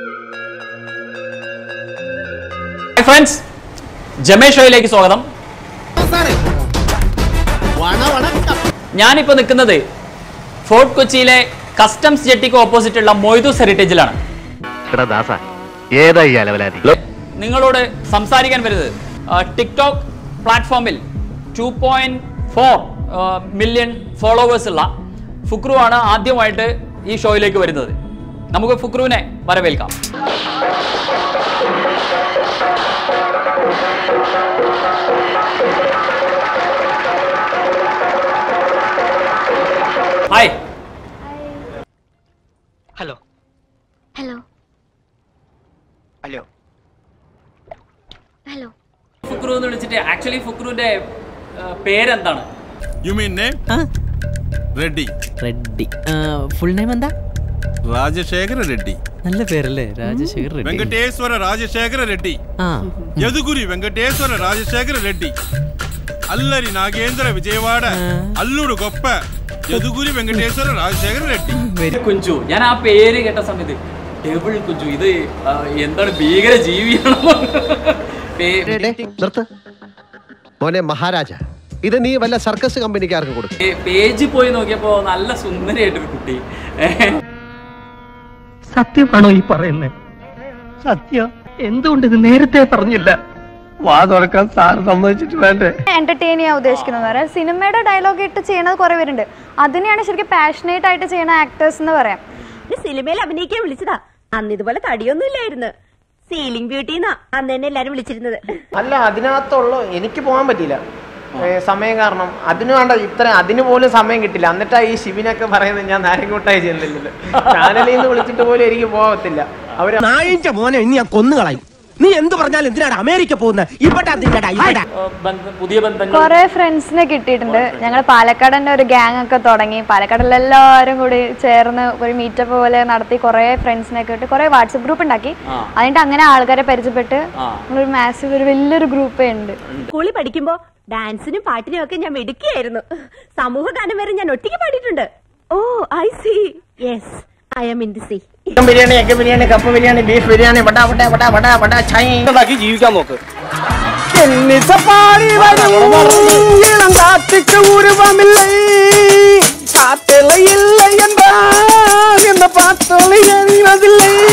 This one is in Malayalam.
ഹായ് ഫ്രണ്ട്സ് ജമേ ഷോയിലേക്ക് സ്വാഗതം ഞാനിപ്പോൾ നിൽക്കുന്നത് ഫോർട്ട് കൊച്ചിയിലെ കസ്റ്റംസ് ജെട്ടിക്ക് ഓപ്പോസിറ്റ് ഉള്ള മൊയ്തൂസ് ഹെറിറ്റേജിലാണ് എടാ ദാസ ഏതാ ഈ അലവലാതി നിങ്ങളോട് സംസാരിക്കാൻ വരുന്നത് ടിക്ടോക്ക് പ്ലാറ്റ്ഫോമിൽ two point four million followers ഉള്ള ഫുക്രു ആണ് ആദ്യമായിട്ട് ഈ ഷോയിലേക്ക് വരുന്നത് നമുക്ക് ഫുക്രുവിനെ വരവേൽക്കാം hi hello hello hello hello Fukru എന്ന് വിളിച്ചിട്ട് ആക്ച്വലി ഫുക്രുവിന്റെ ആ, പേരെന്താണ് You mean name? Reddy Reddy full name എന്താ ರಾಜಶೇಖರ ರೆಡ್ಡಿ നല്ല പേരല്ലേ രാജശേഖർ റെഡ്ഡി ವೆಂಕಟೇಶ್ವರ ರಾಜಶೇಖರ ರೆಡ್ಡಿ ആ ಯದುಗುರಿ ವೆಂಕಟೇಶ್ವರ ರಾಜಶೇಖರ ರೆಡ್ಡಿ ಅಲ್ಲರಿ ನಾಗೇಂದ್ರ ವಿಜಯವಾಡ ಅಲ್ಲೂಡು ಗೊಪ್ಪ ಯದುಗುರಿ ವೆಂಕಟೇಶ್ವರ ರಾಜಶೇಖರ ರೆಡ್ಡಿ കുഞ്ചു ഞാൻ ആ പേര് കേട്ട സമയത്ത് ഡബിൾ കുഞ്ചു ഇത് ആ, എന്താണ് ഭീകര ജീവിയാണോ പേ- നിർത്ത് മോനെ മഹാരാജ ഇത് നീ വല്ല സർക്കസ് കമ്പനിക്കാർക്ക് കൊടുക്കും പേ- പേജിൽ പോയി നോക്കിയപ്പോ നല്ല സുന്ദരിയായിട്ടൊരു കുട്ടി സത്യമാണോ ഈ പറയുന്നത് സത്യം എന്തുകൊണ്ട് ഇത് നേരത്തെ പറഞ്ഞില്ല വാ തുറക്കാൻ സാർ സമ്മതിച്ചിട്ട് വേണ്ടേ എന്റർടൈൻ ചെയ്യാൻ ഉദ്ദേശിക്കുന്നത് പറയാം സിനിമയുടെ ഡയലോഗ് ഇട്ട് ചെയ്യണത് കുറെ പേരുണ്ട് അതിനെയാണ് ശരിക്കും പാഷനേറ്റ് ആയിട്ട് ചെയ്യുന്ന ആക്ടേഴ്സ് എന്ന് പറയാം സിനിമയിൽ അഭിനയിക്കാൻ വിളിച്ചതാ അന്ന് ഇതുപോലെ തടിയൊന്നും ഇല്ലായിരുന്നു സീലിംഗ് ബ്യൂട്ടി എന്നാ അന്ന് തന്നെ എല്ലാരും വിളിച്ചിരുന്നത് അല്ല അതിനകത്തുള്ള എനിക്ക് പോകാൻ പറ്റിയില്ല ഏ, സമയം കാരണം അതിന് വേണ്ട ഇത്ര അതിന് പോലും സമയം കിട്ടില്ല എന്നിട്ടാ ഈ ശിവനൊക്കെ പറയുന്നത് ഞാൻ നാരങ്ങോട്ടായി ചെല്ലില്ലല്ലോ ചാനലിൽ നിന്ന് വിളിച്ചിട്ട് പോലും എനിക്ക് പോകത്തില്ല അവര് നായിന്റെ മോനെ ഇനി ഞാൻ കൊന്നുകളയും നീ എന്ത് പറഞ്ഞാലും എന്തിനാണ് അമേരിക്ക പോകുന്നത് ഇവിടെ ഇവിടെ ഇവിടെ ആ, ബന്ധ- പുതിയ ബന്ധങ്ങൾ കുറെ ഫ്രണ്ട്സിനെ കിട്ടിയിട്ടുണ്ട് ഞങ്ങൾ പാലക്കാട് തന്നെ ഒരു ഗ്യാങ് ഒക്കെ തുടങ്ങി പാലക്കാടിൽ എല്ലാവരും കൂടി ചേർന്ന് ഒരു മീറ്റപ്പ് പോലെ നടത്തി കുറെ ഫ്രണ്ട്സിനെ കിട്ടി കുറെ വാട്സപ്പ് ഗ്രൂപ്പ് ഉണ്ടാക്കി ആ. അതിന്റെ അങ്ങനെ ആൾക്കാരെ പരിചയപ്പെട്ട് ആ. ഒരു മാസീവ് ഒരു വലിയൊരു ഗ്രൂപ്പേ ഉണ്ട് സ്കൂളിൽ പഠിക്കുമ്പോ ഡാൻസിനും പാട്ടിനും ഒക്കെ ഞാൻ മിടുക്കിയായിരുന്നു സമൂഹ ഗാനം വരെ ഞാൻ ഒറ്റയ്ക്ക് പാടിയിട്ടുണ്ട് oh I see yes I'm in the sea chicken biryani egg biryani കപ്പ് ബിരിയാണി ബീഫ് ബിരിയാണി വട വട വട വട വട ചൈ ഉണ്ടാക്കി ജീവിക്കാൻ നോക്ക് காற்றுக்கு உருவமில்லை காற்றில இல்லை என்றால் இந்த பாத்தொலி எறிவதில்லை